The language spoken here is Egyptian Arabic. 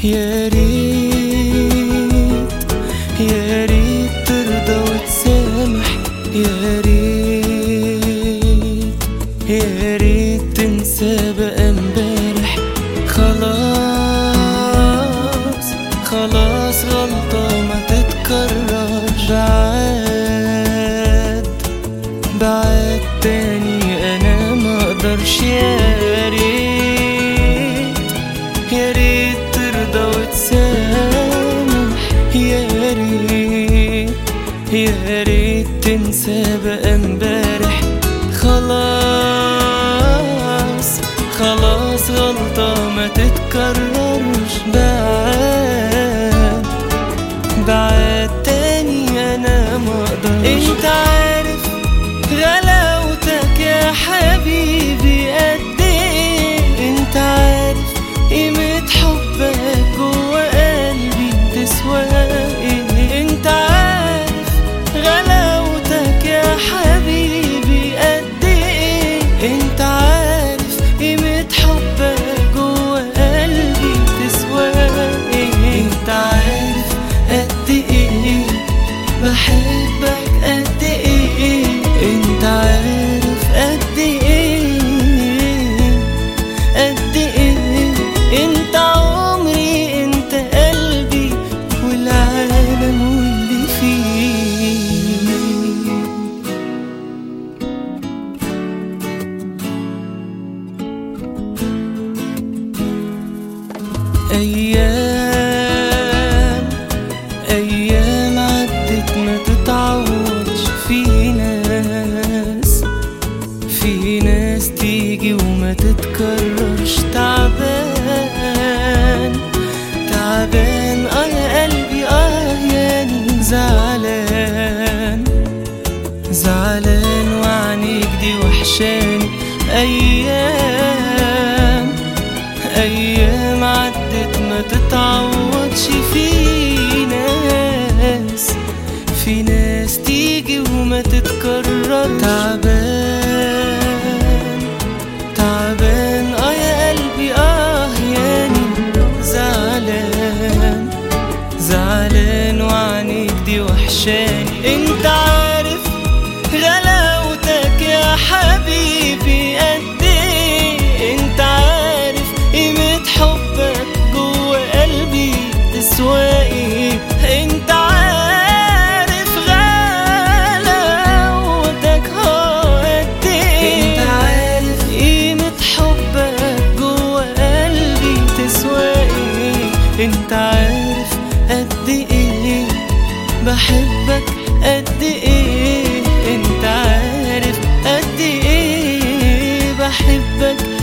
يا ريت يا ريت ترضى وتسامح يا ريت يا ريت تنسى بقى امبارح خلاص خلاص غلطة ما تتكررش بعد بعد تاني انا ما اقدرش يا ريت يا ريت ترضى وتسامح يا ريت يا ريت تنسى بقى امبارح خلاص خلاص غلطة ما تتكررش بعد بعد تاني انا ما اقدرش انت عارف غلاوتك يا حبيبي قد ايه انت عارف قيمة حبك جوا قلبي تسوى ايه انت عارف غلاوتك يا حبيبي قد ايه انت عارف قيمة حبك جوا قلبي تسوى ايه انت عارف قد ايه بحبك قد ايه انت عارف قد ايه قد ايه انت عمري انت قلبي والعالم واللي فيه أيام أيام عدت ما تتعوضش في ناس في ناس تيجي وما تتكررش تعبان تعبان اه يا قلبي اه ياني زعلان زعلان وعنيك دي وحشاني أيام أيام عدت ما تتعوضش في ناس في ناس تيجي وما تتكرر تعبان تعبان اه يا قلبي اه ياني زعلان زعلان وعنيك دي وحشاني انت عارف غلاوتك يا حبيبي قد ايه انت عارف قيمة حبك جوا قلبي تسوى ايه انت عارف غلاوتك اه قد ايه انت عارف قيمة حبك جوا قلبي تسوى ايه انت عارف قد ايه بحبك قد ايه انت عارف قد ايه بحبك